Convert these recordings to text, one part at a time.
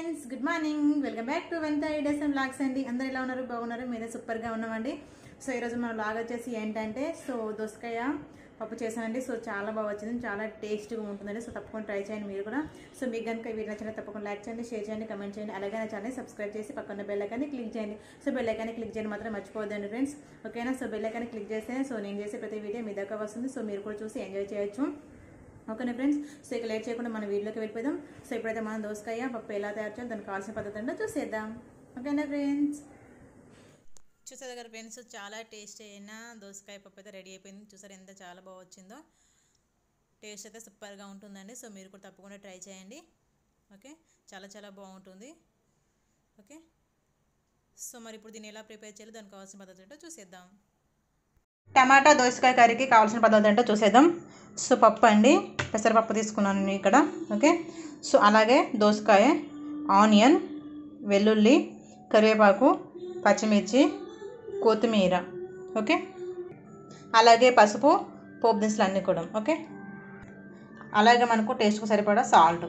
friends good morning welcome back to Ventha ideas blogs అండి అందరు ఎలా ఉన్నారు బాగున్నారు మీరే సూపర్గా ఉన్నామండి సో ఈరోజు మన బ్లాగ్ వచ్చేసి ఏంటంటే సో దోసకాయ పప్పు చేశానండి సో చాలా బాగా వచ్చింది చాలా టేస్ట్గా ఉంటుందండి సో తప్పకుండా ట్రై చేయండి మీరు కూడా సో మీకు కనుక వీడియో నచ్చినా తప్పకుండా లైక్ చేయండి షేర్ చేయండి కమెంట్ చేయండి అలాగే నా ఛానల్ సబ్స్క్రైబ్ చేసి పక్కన బెల్ ఐకాన్ని క్లిక్ చేయండి సో బెల్ ఐకాన్ని క్లిక్ చేయడం మాత్రం మర్చిపోవద్దండి ఫ్రెండ్స్ ఓకేనా సో బెల్ ఐకాన్ని క్లిక్ చేస్తే సో నేను చేసే ప్రతి వీడియో మీ దగ్గర వస్తుంది సో మీరు కూడా చూసి ఎంజాయ్ చేయొచ్చు ఓకేనా ఫ్రెండ్స్ సో ఇక లేట్ చేయకుండా మన వీడియోకి వెళ్ళిపోదాం సో ఇప్పుడైతే మనం దోసకాయ పప్పు ఎలా తయారు చేయాలి దానికి కావాల్సిన పద్ధతి ఏంటో చూసేద్దాం ఓకేనా ఫ్రెండ్స్ చూసారు కదా ఫ్రెండ్స్ చాలా టేస్ట్ అయిన దోసకాయ పప్పు అయితే రెడీ అయిపోయింది చూసారు ఎంత చాలా బాగా వచ్చిందో టేస్ట్ అయితే సూపర్గా ఉంటుందండి సో మీరు కూడా తప్పకుండా ట్రై చేయండి ఓకే చాలా చాలా బాగుంటుంది ఓకే సో మరి ఇప్పుడు దీన్ని ఎలా ప్రిపేర్ చేయాలి దానికి కావాల్సిన పద్ధతి ఏంటో చూసేద్దాం టమాటా దోసకాయ కర్రీకి కావాల్సిన పద్ధతి ఏంటో చూసేద్దాం సో పప్పు అండి పెసరపప్పు తీసుకున్నాను నేను ఇక్కడ ఓకే సో అలాగే దోసకాయ ఆనియన్ వెల్లుల్లి కరివేపాకు పచ్చిమిర్చి కొత్తిమీర ఓకే అలాగే పసుపు పోపు దినుసులు అన్నీ కూడా ఓకే అలాగే మనకు టేస్ట్కు సరిపడా సాల్ట్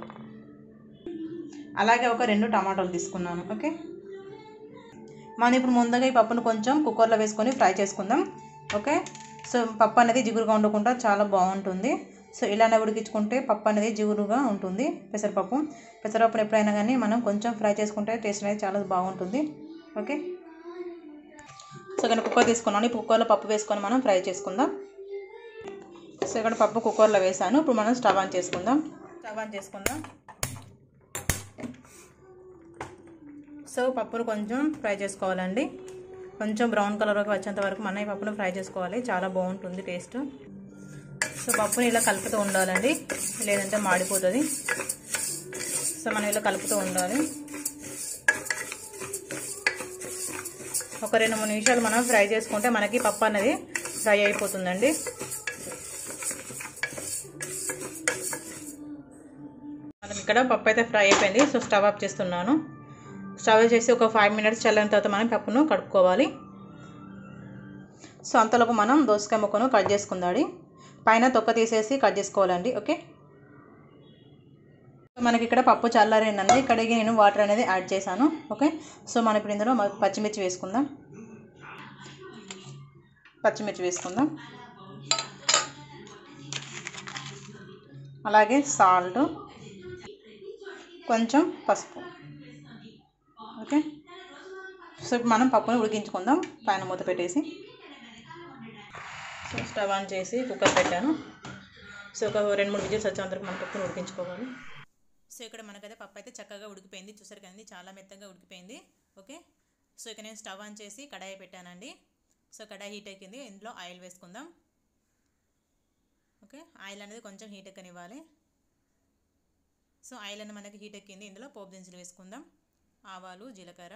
అలాగే ఒక రెండు టమాటాలు తీసుకున్నాను ఓకే మనం ఇప్పుడు ముందుగా ఈ పప్పును కొంచెం కుక్కర్లో వేసుకొని ఫ్రై చేసుకుందాం ఓకే సో పప్పు అనేది జిగురుగా ఉండకుండా చాలా బాగుంటుంది సో ఇలానే ఉడికించుకుంటే పప్పు అనేది జిగురుగా ఉంటుంది పెసరపప్పు పెసరపప్పును ఎప్పుడైనా కానీ మనం కొంచెం ఫ్రై చేసుకుంటే టేస్ట్ అనేది చాలా బాగుంటుంది ఓకే సో ఇక్కడ కుక్కర్ తీసుకున్నాను ఈ కుక్కర్లో పప్పు వేసుకొని మనం ఫ్రై చేసుకుందాం సో ఇక్కడ పప్పు కుక్కర్లో వేసాను ఇప్పుడు మనం స్టవ్ ఆన్ చేసుకుందాం స్టవ్ ఆన్ చేసుకుందాం సో పప్పును కొంచెం ఫ్రై చేసుకోవాలండి కొంచెం బ్రౌన్ కలర్లోకి వచ్చేంత వరకు మనం ఈ పప్పును ఫ్రై చేసుకోవాలి చాలా బాగుంటుంది టేస్ట్ సో పప్పుని ఇలా కలుపుతూ ఉండాలండి లేదంటే మాడిపోతుంది సో మనం ఇలా కలుపుతూ ఉండాలి ఒక రెండు మూడు నిమిషాలు మనం ఫ్రై చేసుకుంటే మనకి పప్పు అనేది ఫ్రై అయిపోతుందండి మనం ఇక్కడ పప్పు అయితే ఫ్రై అయిపోయింది సో స్టవ్ ఆఫ్ చేస్తున్నాను స్టవ్ చేసి ఒక ఫైవ్ మినిట్స్ చల్లిన తర్వాత మనం పప్పును కడుక్కోవాలి సో అంతలోపు మనం దోసకాయ ముక్కను కట్ చేసుకుందాడి పైన తొక్క తీసేసి కట్ చేసుకోవాలండి ఓకే మనకి ఇక్కడ పప్పు చల్లారిందండి ఇక్కడికి నేను వాటర్ అనేది యాడ్ చేశాను ఓకే సో మనం ఇప్పుడు ఇందులో పచ్చిమిర్చి వేసుకుందాం పచ్చిమిర్చి వేసుకుందాం అలాగే సాల్ట్ కొంచెం పసుపు ఓకే సో ఇప్పుడు మనం పప్పుని ఉడికించుకుందాం పైన మూత పెట్టేసి సో స్టవ్ ఆన్ చేసి కుక్కర్ పెట్టాను సో ఒక రెండు మూడు విజిల్స్ వచ్చేంతవరకు మనం పప్పుని ఉడికించుకోవాలి సో ఇక్కడ మనకైతే పప్పు అయితే చక్కగా ఉడికిపోయింది చూసారు కదండి చాలా మెత్తగా ఉడికిపోయింది ఓకే సో ఇక నేను స్టవ్ ఆన్ చేసి కడాయి పెట్టానండి సో కడాయి హీట్ ఎక్కింది ఇందులో ఆయిల్ వేసుకుందాం ఓకే ఆయిల్ అనేది కొంచెం హీట్ ఎక్కనివ్వాలి సో ఆయిల్ అనేది మనకి హీట్ ఎక్కింది ఇందులో పోపు దినుసులు వేసుకుందాం ఆవాలు జీలకర్ర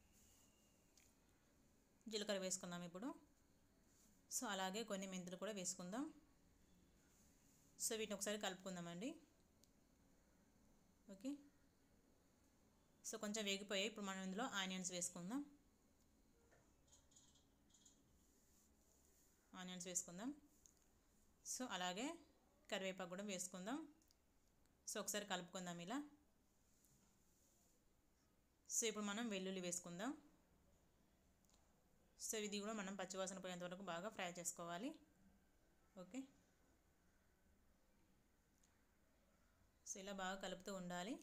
జీలకర్ర వేసుకుందాం ఇప్పుడు సో అలాగే కొన్ని మెంతులు కూడా వేసుకుందాం సో వీటిని ఒకసారి కలుపుకుందామండి ఓకే సో కొంచెం వేగిపోయాయి ఇప్పుడు మనం ఇందులో ఆనియన్స్ వేసుకుందాం ఆనియన్స్ వేసుకుందాం సో అలాగే కరివేపాకు కూడా వేసుకుందాం సో ఒకసారి కలుపుకుందాం ఇలా సో ఇప్పుడు మనం వెల్లుల్లి వేసుకుందాం సో ఇది కూడా మనం పచ్చివాసన పోయేంత వరకు బాగా ఫ్రై చేసుకోవాలి ఓకే సో ఇలా బాగా కలుపుతూ ఉండాలి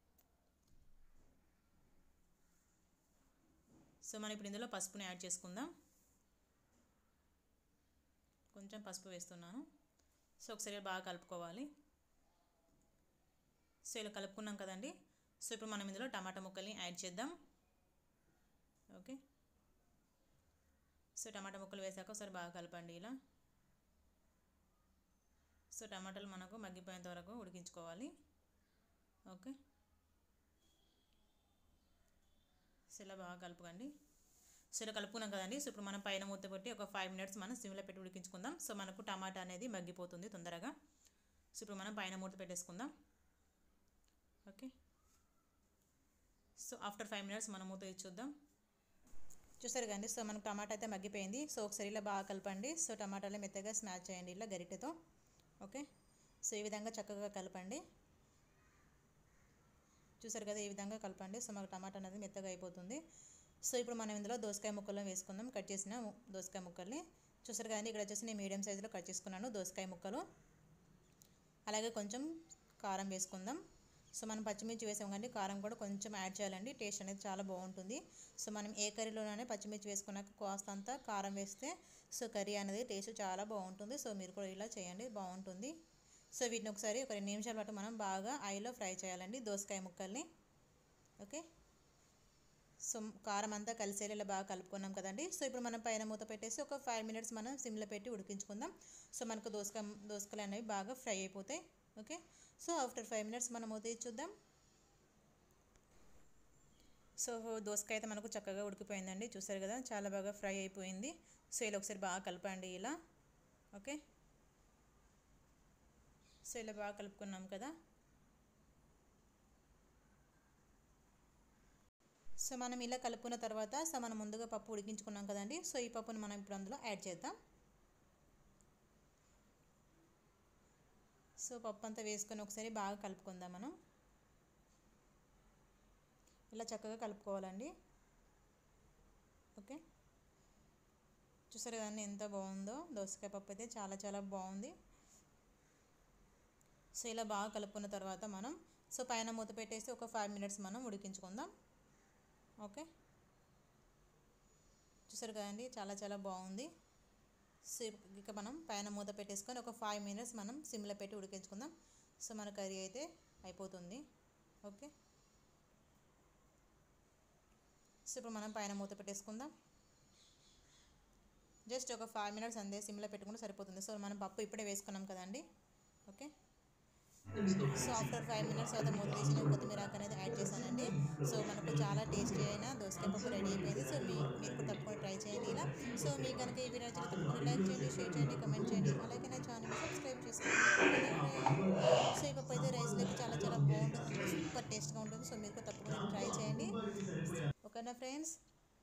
సో మనం ఇప్పుడు ఇందులో పసుపుని యాడ్ చేసుకుందాం కొంచెం పసుపు వేస్తున్నాను సో ఒకసారి బాగా కలుపుకోవాలి సో ఇలా కలుపుకున్నాం కదండి సో ఇప్పుడు మనం ఇందులో టమాటా ముక్కల్ని యాడ్ చేద్దాం ఓకే సో టమాటా ముక్కలు వేసాక ఒకసారి బాగా కలపండి ఇలా సో టమాటాలు మనకు మగ్గిపోయేంత వరకు ఉడికించుకోవాలి ఓకే సో ఇలా బాగా కలుపుకండి సో ఇలా కలుపుకున్నాం కదండి సో ఇప్పుడు మనం పైన మూత పెట్టి ఒక ఫైవ్ మినిట్స్ మనం సిమ్లో పెట్టి ఉడికించుకుందాం సో మనకు టమాటా అనేది మగ్గిపోతుంది తొందరగా సో ఇప్పుడు మనం పైన మూత పెట్టేసుకుందాం okay so after five minutes మనం మూత చూద్దాం చూసారు కానీ సో మనకు టమాటా అయితే మగ్గిపోయింది సో ఒకసారి ఇలా బాగా కలపండి సో టమాటాలు మెత్తగా స్మాష్ చేయండి ఇలా గరిటెతో ఓకే సో ఈ విధంగా చక్కగా కలపండి చూసారు కదా ఈ విధంగా కలపండి సో మాకు టమాటా అనేది మెత్తగా అయిపోతుంది సో ఇప్పుడు మనం ఇందులో దోసకాయ ముక్కలను వేసుకుందాం కట్ చేసిన దోసకాయ ముక్కల్ని చూసారు కదండి ఇక్కడ వచ్చేసి నేను మీడియం సైజులో కట్ చేసుకున్నాను దోసకాయ ముక్కలు అలాగే కొంచెం కారం వేసుకుందాం సో మనం పచ్చిమిర్చి వేసాం కానీ కారం కూడా కొంచెం యాడ్ చేయాలండి టేస్ట్ అనేది చాలా బాగుంటుంది సో మనం ఏ కర్రీలోనైనా పచ్చిమిర్చి వేసుకున్నాక కాస్త అంతా కారం వేస్తే సో కర్రీ అనేది టేస్ట్ చాలా బాగుంటుంది సో మీరు కూడా ఇలా చేయండి బాగుంటుంది సో వీటిని ఒకసారి ఒక రెండు నిమిషాల పాటు మనం బాగా ఆయిల్లో ఫ్రై చేయాలండి దోసకాయ ముక్కల్ని ఓకే సో కారం అంతా కలిసేలా ఇలా బాగా కలుపుకున్నాం కదండి సో ఇప్పుడు మనం పైన మూత పెట్టేసి ఒక ఫైవ్ మినిట్స్ మనం సిమ్లో పెట్టి ఉడికించుకుందాం సో మనకు దోసకాయ దోసకాయలు అనేవి బాగా ఫ్రై అయిపోతాయి okay so after five minutes మనం మూత తీసి చూద్దాం సో దోసకాయ అయితే మనకు చక్కగా ఉడికిపోయిందండి చూసారు కదా చాలా బాగా ఫ్రై అయిపోయింది సో ఇలా ఒకసారి బాగా కలపండి ఇలా ఓకే సో ఇలా బాగా కలుపుకున్నాం కదా సో మనం ఇలా కలుపుకున్న తర్వాత సో మనం ముందుగా పప్పు ఉడికించుకున్నాం కదండి సో ఈ పప్పును మనం ఇప్పుడు అందులో యాడ్ చేద్దాం సో పప్పు అంతా వేసుకొని ఒకసారి బాగా కలుపుకుందాం మనం ఇలా చక్కగా కలుపుకోవాలండి ఓకే చూసారు కదండి ఎంత బాగుందో దోసకాయ పప్పు అయితే చాలా చాలా బాగుంది సో ఇలా బాగా కలుపుకున్న తర్వాత మనం సో పైన మూత పెట్టేసి ఒక ఫైవ్ మినిట్స్ మనం ఉడికించుకుందాం ఓకే చూసారు కదండి చాలా చాలా బాగుంది సో ఇక మనం పైన మూత పెట్టేసుకొని ఒక ఫైవ్ మినిట్స్ మనం సిమ్లో పెట్టి ఉడికించుకుందాం సో మన కర్రీ అయితే అయిపోతుంది ఓకే సో ఇప్పుడు మనం పైన మూత పెట్టేసుకుందాం జస్ట్ ఒక ఫైవ్ మినిట్స్ అంతే సిమ్లో పెట్టుకుంటే సరిపోతుంది సో మనం పప్పు ఇప్పుడే వేసుకున్నాం కదండి okay so after five minutes తర్వాత మూత తీసి నేను కొత్తిమీర ఆకు అనేది యాడ్ చేశానండి సో మనకు చాలా టేస్టీ అయిన దోసకాయ పప్పు రెడీ అయిపోయింది సో మీ మీరు కూడా తప్పకుండా ట్రై చేయండి ఇలా సో మీకు కనుక ఈ వీడియో నచ్చితే తప్పకుండా లైక్ చేయండి షేర్ చేయండి కమెంట్ చేయండి అలాగే నా ఛానల్ సబ్స్క్రైబ్ చేసుకోండి సో ఈ పప్పు అయితే రైస్లోకి చాలా చాలా బాగుంటుంది సూపర్ టేస్ట్గా ఉంటుంది సో మీరు కూడా తప్పకుండా ట్రై చేయండి ఓకేనా ఫ్రెండ్స్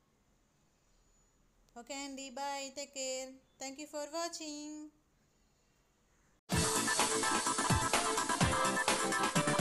ఓకే అండి bye take care thank you for watching